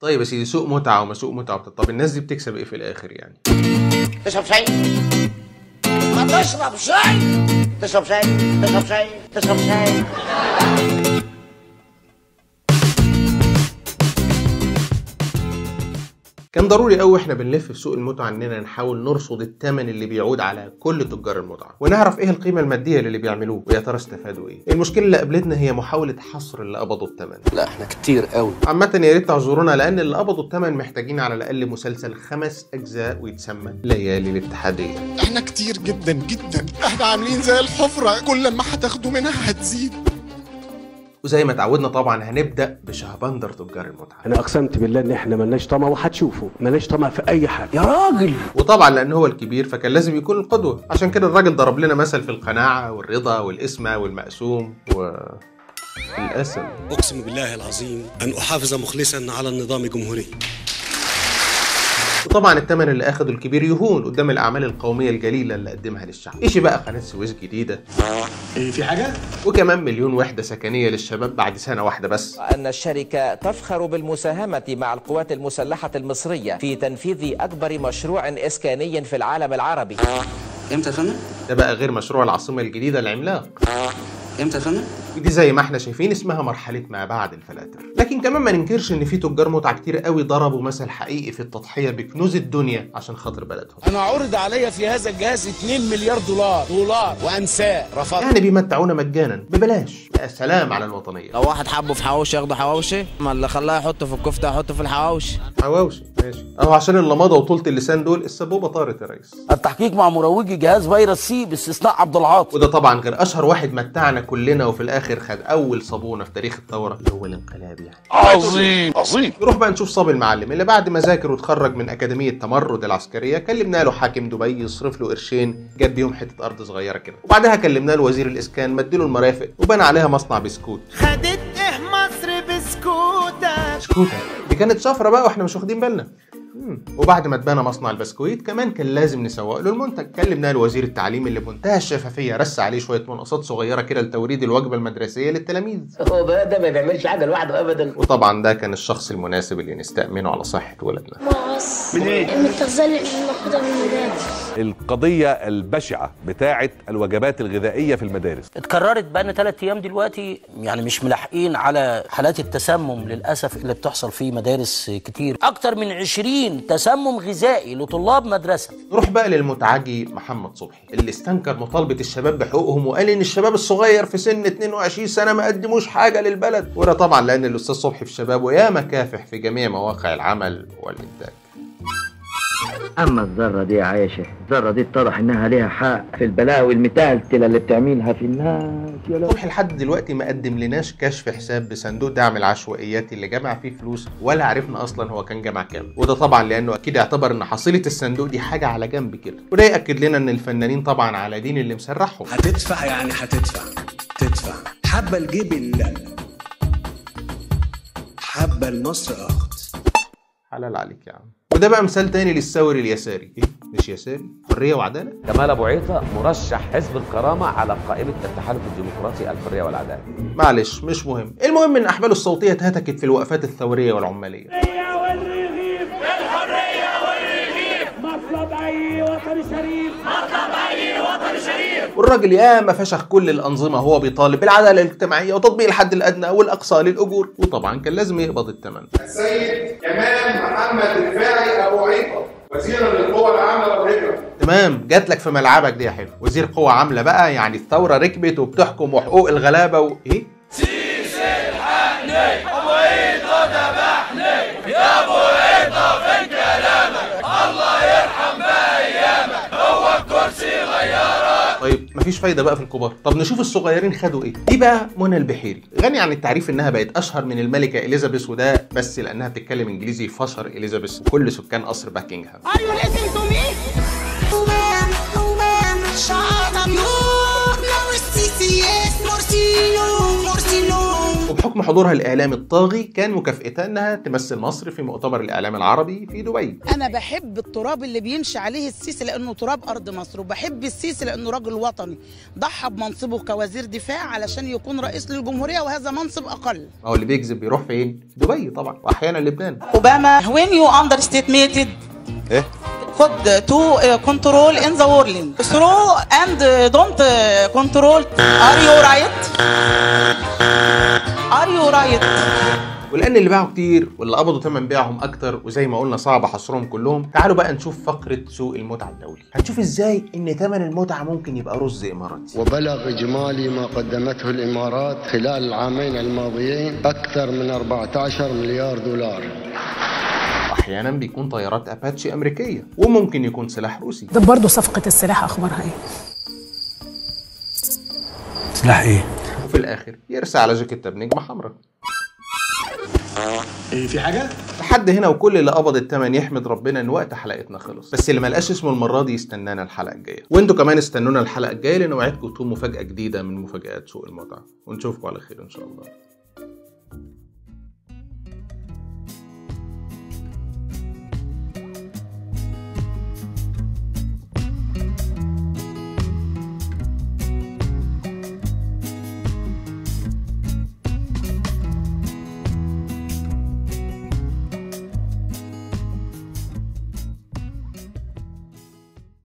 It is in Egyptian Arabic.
طيب يا سيدي سوق متعه وما سوق متعه طب الناس دي بتكسب ايه في الاخر يعني تشرب شاي ما تشرب شاي تشرب شاي تشرب شاي تشرب شاي كان ضروري قوي واحنا بنلف في سوق المتعه اننا نحاول نرصد الثمن اللي بيعود على كل تجار المتعه ونعرف ايه القيمه الماديه للي بيعملوه ويا ترى استفادوا ايه المشكله اللي قابلتنا هي محاوله حصر اللي قبضوا الثمن لا احنا كتير قوي عامة يا ريت تعذرونا لأن اللي قبضوا الثمن محتاجين على الأقل مسلسل خمس أجزاء ويتسمى ليالي الاتحادية. احنا كتير جدا جدا احنا عاملين زي الحفرة كل ما هتاخدوا منها هتزيد وزي ما اتعودنا طبعا هنبدأ بشهبندر تجار المتعة. انا اقسمت بالله ان احنا ملناش طمع وهتشوفوا ملناش طمع في اي حاجه يا راجل وطبعا لأن هو الكبير فكان لازم يكون القدوة، عشان كده الراجل ضرب لنا مثل في القناعة والرضا والإسمة والمقسوم و الأسم. أقسم بالله العظيم أن أحافظ مخلصا على النظام الجمهوري وطبعا الثمن اللي اخده الكبير يهون قدام الاعمال القوميه الجليله اللي قدمها للشعب ايش بقى قناه سويس جديده ايه في حاجة؟ وكمان مليون وحده سكنيه للشباب بعد سنه واحده بس أن الشركة تفخر بالمساهمة مع القوات المسلحة المصرية في تنفيذ أكبر مشروع إسكاني في العالم العربي امتى يا فندم؟ ده بقى غير مشروع العاصمه الجديده العملاق امتى يا فندم؟ ودي زي ما احنا شايفين اسمها مرحله ما بعد الفلاتر لكن كمان ما ننكرش ان في تجار متعه كتير قوي ضربوا مثل حقيقي في التضحيه بكنوز الدنيا عشان خاطر بلدهم انا عرض عليا في هذا الجهاز 2 مليار دولار دولار وانساه رفضت يعني بيمتعونا مجانا ببلاش يا سلام على الوطنيه لو واحد حبه في حواوشي ياخده حواوشي ما اللي خلاه يحطه في الكفته يحطه في الحواوشي حواوشي ماشي اهو عشان اللمضه وطولة اللسان دول السبوبه طارت يا ريس التحقيق مع مروجي جهاز فيروس سي باستثناء عبد العاطي وده طبعا غير اشهر واحد متعنا كلنا وفي الاخر خد اول صابونه في تاريخ الثوره اللي هو الانقلاب يعني عظيم عظيم نروح بقى نشوف صابي المعلم اللي بعد ما ذاكر واتخرج من اكاديميه تمرد العسكريه كلمنا له حاكم دبي يصرف له قرشين جاب بيهم حته ارض صغيره كده وبعدها كلمنا له وزير الاسكان مديله المرافق وبنى عليها مصنع بسكوت خدت ايه مصر بسكوتك بسكوتة دي كانت شفره بقى واحنا مش واخدين بالنا مم. وبعد ما اتبنى مصنع البسكويت كمان كان لازم نسوق له المنتج كلمنا له وزير التعليم اللي بمنتهى الشفافيه رس عليه شويه مناقصات صغيره كده لتوريد الوجبه المدرسيه للتلاميذ هو ده ده ما بيعملش حاجه لوحده ابدا وطبعا ده كان الشخص المناسب اللي نستأمنه على صحة ولدنا من ايه؟ من التغذية اللي بناخدها من المدارس القضية البشعة بتاعة الوجبات الغذائية في المدارس اتكررت بقى ثلاث ايام دلوقتي يعني مش ملاحقين على حالات التسمم للاسف اللي بتحصل في مدارس كتير اكتر من 20 تسمم غذائي لطلاب مدرسه نروح بقى للمتعجي محمد صبحي اللي استنكر مطالبة الشباب بحقوقهم وقال ان الشباب الصغير في سن 22 سنة ما قدموش حاجة للبلد وده طبعا لان الاستاذ صبحي في شبابه يا مكافح في جميع مواقع العمل والانتاج اما الذره دي يا عايشه الذره دي اتضح انها ليها حق في البلاوي المتلتله اللي بتعملها في الناس يا لو صبحي لحد دلوقتي ما قدم لناش كشف حساب بصندوق دعم العشوائيات اللي جمع فيه فلوس ولا عرفنا اصلا هو كان جمع كام وده طبعا لانه اكيد اعتبر ان حصيله الصندوق دي حاجه على جنب كده وده ياكد لنا ان الفنانين طبعا على دين اللي مسرحهم هتدفع يعني هتدفع تدفع حبة الجيب لا حبة لمصر أخت حلال عليك يا عم وده بقى مثال تاني للثوري اليساري ايه مش يساري حريه وعداله كمال ابو عيطه مرشح حزب الكرامه على قائمه التحالف الديمقراطي الحريه والعداله معلش مش مهم المهم ان احباله الصوتيه اتهتكت في الوقفات الثوريه والعماليه مطلب اي وطن شريف مطلب اي وطن شريف والراجل ياما فشخ كل الانظمه هو بيطالب بالعداله الاجتماعيه وتطبيق الحد الادنى والاقصى للاجور وطبعا كان لازم يقبض الثمن السيد كمال محمد رفاعي ابو عيطه وزيرا للقوى العامه والهجره تمام جات لك في ملعبك دي يا حلو وزير قوة عاملة بقى يعني الثورة ركبت وبتحكم وحقوق الغلابة و... ايه سيس الحقني ابو عيطه ذبحني يا ابو عيطه فين كلامك الله يرحم بقى ايامك هو الكرسي غيرك طيب مفيش فايدة بقى في الكبار طب نشوف الصغيرين خدوا ايه دي بقى منى البحيري غني عن التعريف انها بقت اشهر من الملكة اليزابيث وده بس لانها بتتكلم انجليزي فشر اليزابيث وكل سكان قصر باكنغهام Are you listening to me? Oh man, oh man, shut up. No, no, it's CCS, Morcino, Morcino. وبحكم حضورها الاعلامي الطاغي كان مكافئتها انها تمثل مصر في مؤتمر الاعلام العربي في دبي انا بحب التراب اللي بيمشي عليه السيسي لانه تراب ارض مصر وبحب السيسي لانه راجل وطني ضحى بمنصبه كوزير دفاع علشان يكون رئيس للجمهوريه وهذا منصب اقل هو اللي بيكذب بيروح فين دبي طبعا واحيانا لبنان اوباما when you underestimated ايه could to uh, control in the world through and uh, don't uh, control are you right are you right ولان اللي باعوا كتير واللي قبضوا ثمن بيعهم اكتر وزي ما قلنا صعب حصرهم كلهم تعالوا بقى نشوف فقره سوق المتعه الدولي هنشوف ازاي ان ثمن المتعه ممكن يبقى رز اماراتي وبلغ إجمالي ما قدمته الإمارات خلال العامين الماضيين أكثر من 14 مليار دولار احيانا بيكون طيارات اباتشي امريكيه وممكن يكون سلاح روسي ده برضه صفقة السلاح أخبارها إيه؟ سلاح ايه؟ وفي الاخر يرسى على جاكيته بنجمه حمراء ايه في حاجه؟ لحد هنا وكل اللي قبض التمن يحمد ربنا ان وقت حلقتنا خلص بس اللي ملقاش اسمه المره دي يستنانا الحلقه الجايه وانتوا كمان استنونا الحلقه الجايه لان وعدكم تكون مفاجاه جديده من مفاجات سوق المتعه ونشوفكم على خير ان شاء الله